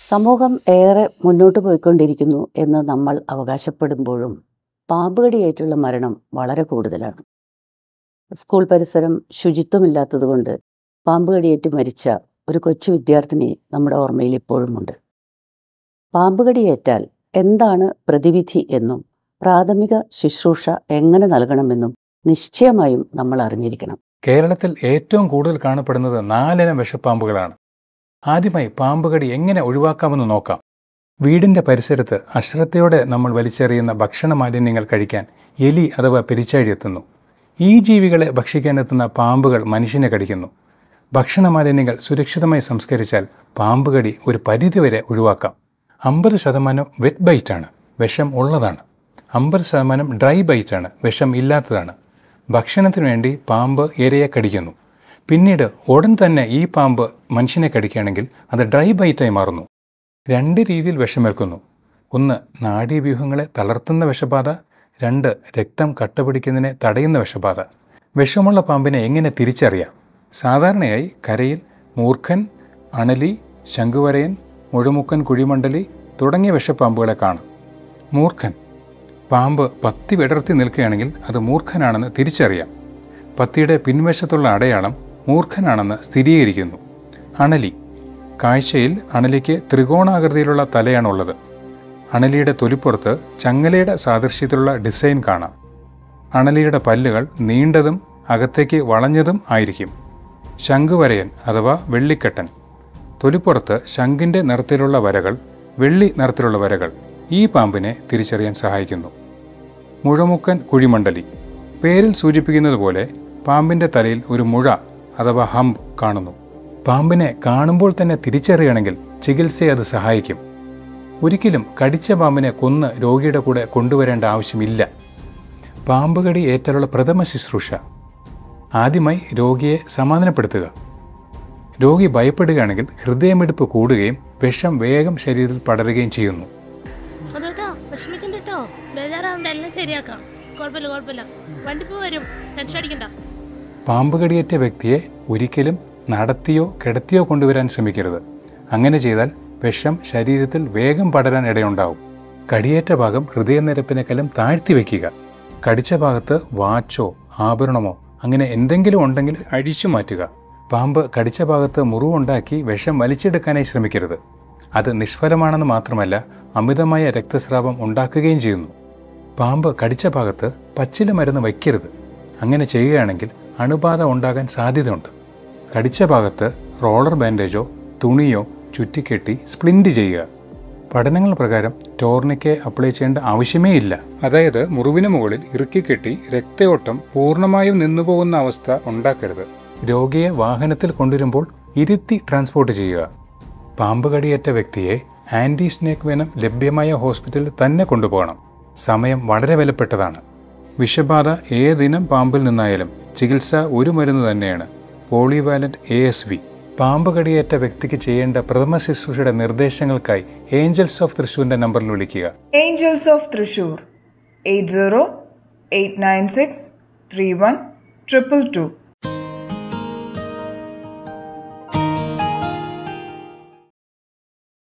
സമൂഹം ഏറെ മുന്നോട്ട് പോയിക്കൊണ്ടിരിക്കുന്നു എന്ന് നമ്മൾ അവകാശപ്പെടുമ്പോഴും പാമ്പുകടിയേറ്റുള്ള മരണം വളരെ കൂടുതലാണ് സ്കൂൾ പരിസരം ശുചിത്വമില്ലാത്തതുകൊണ്ട് പാമ്പുകടിയേറ്റ് മരിച്ച ഒരു കൊച്ചു വിദ്യാർത്ഥിനി നമ്മുടെ ഓർമ്മയിൽ ഇപ്പോഴുമുണ്ട് പാമ്പുകടിയേറ്റാൽ എന്താണ് പ്രതിവിധി എന്നും പ്രാഥമിക ശുശ്രൂഷ എങ്ങനെ നൽകണമെന്നും നിശ്ചയമായും നമ്മൾ അറിഞ്ഞിരിക്കണം കേരളത്തിൽ ഏറ്റവും കൂടുതൽ കാണപ്പെടുന്നത് നാലിനം വിഷപ്പാമ്പുകളാണ് ആദ്യമായി പാമ്പുകടി എങ്ങനെ ഒഴിവാക്കാമെന്ന് നോക്കാം വീടിന്റെ പരിസരത്ത് അശ്രദ്ധയോടെ നമ്മൾ വലിച്ചെറിയുന്ന ഭക്ഷണ മാലിന്യങ്ങൾ കഴിക്കാൻ എലി അഥവാ പെരിച്ചാഴി എത്തുന്നു ഈ ജീവികളെ ഭക്ഷിക്കാനെത്തുന്ന പാമ്പുകൾ മനുഷ്യനെ കടിക്കുന്നു ഭക്ഷണ മാലിന്യങ്ങൾ സുരക്ഷിതമായി സംസ്കരിച്ചാൽ പാമ്പുകടി ഒരു പരിധിവരെ ഒഴിവാക്കാം അമ്പത് ശതമാനം വെറ്റ് ബൈറ്റാണ് വിഷം ഉള്ളതാണ് അമ്പത് ശതമാനം ഡ്രൈ ബൈറ്റാണ് വിഷം ഇല്ലാത്തതാണ് ഭക്ഷണത്തിന് വേണ്ടി പാമ്പ് ഇരയെ കടിക്കുന്നു പിന്നീട് ഉടൻ തന്നെ ഈ പാമ്പ് മനുഷ്യനെ കടിക്കുകയാണെങ്കിൽ അത് ഡ്രൈ ബൈറ്റായി മാറുന്നു രണ്ട് രീതിയിൽ വിഷമേൽക്കുന്നു ഒന്ന് നാഡീവ്യൂഹങ്ങളെ തളർത്തുന്ന വിഷബാധ രണ്ട് രക്തം കട്ടപിടിക്കുന്നതിനെ തടയുന്ന വിഷബാധ വിഷമുള്ള പാമ്പിനെ എങ്ങനെ തിരിച്ചറിയാം സാധാരണയായി കരയിൽ മൂർഖൻ അണലി ശംഖുവരയൻ മുഴുമുക്കൻ കുഴിമണ്ഡലി തുടങ്ങിയ വിഷപ്പാമ്പുകളെ കാണും മൂർഖൻ പാമ്പ് പത്തി വിടർത്തി നിൽക്കുകയാണെങ്കിൽ അത് മൂർഖനാണെന്ന് തിരിച്ചറിയാം പത്തിയുടെ പിൻവശത്തുള്ള അടയാളം മൂർഖനാണെന്ന് സ്ഥിരീകരിക്കുന്നു അണലി കാഴ്ചയിൽ അണലിക്ക് ത്രികോണാകൃതിയിലുള്ള തലയാണുള്ളത് അണലിയുടെ തൊലിപ്പുറത്ത് ചങ്ങലയുടെ സാദൃശ്യത്തിലുള്ള ഡിസൈൻ കാണാം അണലിയുടെ പല്ലുകൾ നീണ്ടതും അകത്തേക്ക് വളഞ്ഞതും ആയിരിക്കും ശംഖുവരയൻ അഥവാ വെള്ളിക്കെട്ടൻ തൊലിപ്പുറത്ത് ശംഖിൻ്റെ നിറത്തിലുള്ള വരകൾ വെള്ളി നിറത്തിലുള്ള വരകൾ ഈ പാമ്പിനെ തിരിച്ചറിയാൻ സഹായിക്കുന്നു മുഴമുക്കൻ കുഴിമണ്ഡലി പേരിൽ സൂചിപ്പിക്കുന്നത് പോലെ പാമ്പിൻ്റെ തലയിൽ ഒരു മുഴ അഥവാ ഹംപ് കാണുന്നു പാമ്പിനെ കാണുമ്പോൾ തന്നെ തിരിച്ചറിയണമെങ്കിൽ ചികിത്സയെ അത് സഹായിക്കും ഒരിക്കലും കടിച്ച പാമ്പിനെ കൊന്ന് രോഗിയുടെ കൂടെ കൊണ്ടുവരേണ്ട ആവശ്യമില്ല പാമ്പ് കടി ഏറ്റാലുള്ള പ്രഥമ ശുശ്രൂഷ ആദ്യമായി രോഗിയെ സമാധാനപ്പെടുത്തുക രോഗി ഭയപ്പെടുകയാണെങ്കിൽ ഹൃദയമിടിപ്പ് കൂടുകയും വിഷം വേഗം ശരീരത്തിൽ പടരുകയും ചെയ്യുന്നു അതോട്ടോ വിഷമിക്കണ്ട കേട്ടോ ബേജാറാവണ്ട എല്ലാം ശരിയാക്കാം കുഴപ്പമില്ല കുഴപ്പമില്ല വണ്ടി പോ വരും ടെൻഷൻ അടിക്കണ്ട പാമ്പ് കടിയേറ്റ വ്യക്തിയെ ഒരിക്കലും നടത്തിയോ കിടത്തിയോ കൊണ്ടുവരാൻ ശ്രമിക്കരുത് അങ്ങനെ ചെയ്താൽ വിഷം ശരീരത്തിൽ വേഗം പടരാൻ ഇടയുണ്ടാവും കടിയേറ്റ ഭാഗം ഹൃദയനിരപ്പിനേക്കാളും താഴ്ത്തി വയ്ക്കുക കടിച്ച ഭാഗത്ത് വാച്ചോ ആഭരണമോ അങ്ങനെ എന്തെങ്കിലും ഉണ്ടെങ്കിൽ അഴിച്ചു മാറ്റുക പാമ്പ് കടിച്ച ഭാഗത്ത് മുറിവുണ്ടാക്കി വിഷം വലിച്ചെടുക്കാനായി ശ്രമിക്കരുത് അത് നിഷ്ഫലമാണെന്ന് മാത്രമല്ല അമിതമായ രക്തസ്രാവം ഉണ്ടാക്കുകയും ചെയ്യുന്നു പാമ്പ് കടിച്ച ഭാഗത്ത് പച്ചില മരുന്ന് വയ്ക്കരുത് അങ്ങനെ ചെയ്യുകയാണെങ്കിൽ അണുബാധ ഉണ്ടാകാൻ സാധ്യതയുണ്ട് കടിച്ച ഭാഗത്ത് റോളർ ബാൻഡേജോ തുണിയോ ചുറ്റിക്കെട്ടി സ്പ്ലിൻറ്റ് ചെയ്യുക പഠനങ്ങൾ പ്രകാരം ടോർണിക്കെ അപ്ലൈ ചെയ്യേണ്ട ആവശ്യമേ ഇല്ല അതായത് മുറിവിന് മുകളിൽ ഇറുക്കിക്കെട്ടി രക്തയോട്ടം പൂർണ്ണമായും നിന്നുപോകുന്ന അവസ്ഥ ഉണ്ടാക്കരുത് രോഗിയെ വാഹനത്തിൽ കൊണ്ടുവരുമ്പോൾ ഇരുത്തി ട്രാൻസ്പോർട്ട് ചെയ്യുക പാമ്പ് കടിയേറ്റ വ്യക്തിയെ ആൻറ്റി സ്നേക്ക് വെനം ലഭ്യമായ ഹോസ്പിറ്റലിൽ തന്നെ കൊണ്ടുപോകണം സമയം വളരെ വിലപ്പെട്ടതാണ് വിഷബാധ ഏതിനം പാമ്പിൽ നിന്നായാലും ചികിത്സ ഒരു മരുന്ന് തന്നെയാണ് പോളിവാലന്റ് എ എസ് വി പാമ്പ് കടിയേറ്റ വ്യക്തിക്ക് ചെയ്യേണ്ട പ്രഥമ ശുശ്രൂഷയുടെ നിർദ്ദേശങ്ങൾക്കായി ഏഞ്ചൽസ് ഓഫ് തൃശൂരിന്റെ നമ്പറിൽ വിളിക്കുക Angels of Trishur 80 896 31 222